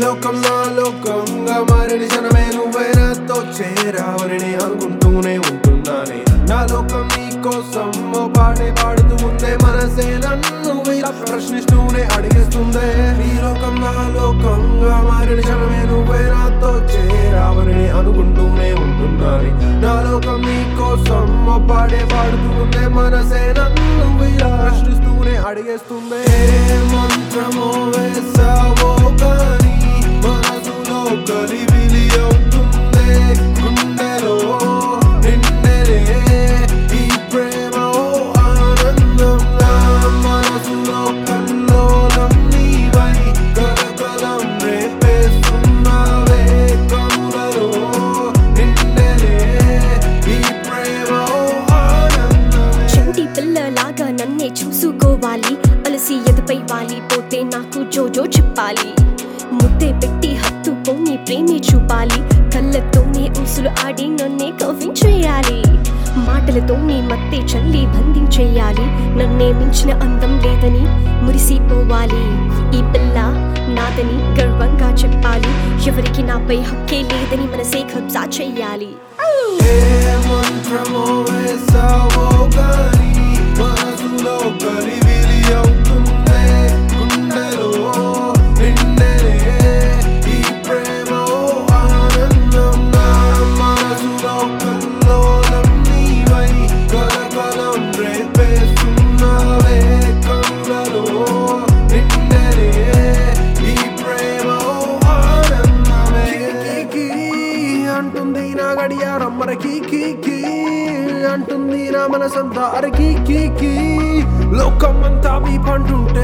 లోకం నా లోకంగా మారిన క్షణమే నువ్వే నాతో చేరావని అనుకుంటూనే ఉంటున్నానే నా లోకం నీ కోసం ఓ పాడే పాడుతూ ఉందే మనసే నన్ను ఇలా ప్రశ్నిస్తూనే అడిగేస్తుందే ఈ లోకం నా లోకంగా మారిన క్షణమే నువ్వే నాతో చేరావని అనుకుంటూనే ఉంటున్నానే నా లోకం నీ కోసం ఓ పాడే పాడుతూ ఉందే మనసే నన్ను ఇలా ప్రశ్నిస్తూనే అడిగేస్తుందే ఏ మంత్రమో వేసావో కానీ మనసులో కలివిలి అవుతుందే గుండెలో నిండెలే ఈ ప్రేమ ఓ ఆనందం నా మనసులో కల్లోలం నీవై కలకలం రేపేస్తున్నావే కనులలో నిండెలే ఈ ప్రేమ ఓ ఆనందమే చంటి పిల్లలాగా నన్నే చూసుకోవాలి అలసి ఎదుపై వాలిపోతే నాకు జోజో చెప్పాలి ముద్దే పెట్టి హత్తుకొని ప్రేమే చూపాలి కళ్ళతోనే ఊసులు ఆడి నన్నే కవ్వించేయాలి మాటలతోనే మత్తే చల్లి బంధించేయాలి నన్నే మించిన అందం లేదని మురిసిపోవాలి ఈ పిల్ల నాదని గర్వంగా చెప్పాలి ఎవరికి నాపై హక్కే లేదని మనసే కబ్జా చెయ్యాలి ఏ మంత్రమో వేసావో గాని మనసులో కలివిలి అవుతుందే గుండెలో నిండెలే ఈ ప్రేమ ఓ ఆనందం నా మనసులో కల్లోలం నీవై కలకలం రేపేస్తున్నావే కనులలో నిండెలే ఈ ప్రేమ ఓ ఆనందమే కీ అంటుంది నా గడియారం మరకి కీ కీ అంటుంది నా మనసంతా అరకి కీ కీ లోకం అంతా మీ పంటుంటే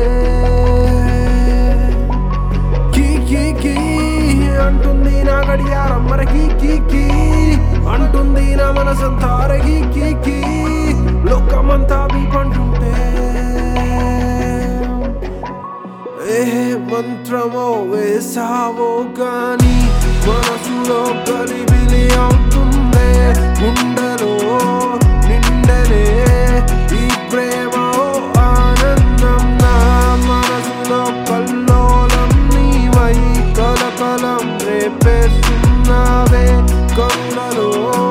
కీ కీ కీ అంటుంది నా గడియారం మరకి కీ కీ అంటుంది నా మనసంతా అరకి కీ కీ లోకం అంతా మీ పంటుంటే ఏ మంత్రమో వేసావో గాని మనసులో కలిబిలి అవుతుందే గుండెలో నిండెలే ఈ ప్రేమ ఓ ఆనందం నా మనసులో కల్లోలం నీవై కలకలం రేపేస్తున్నావే కనులలో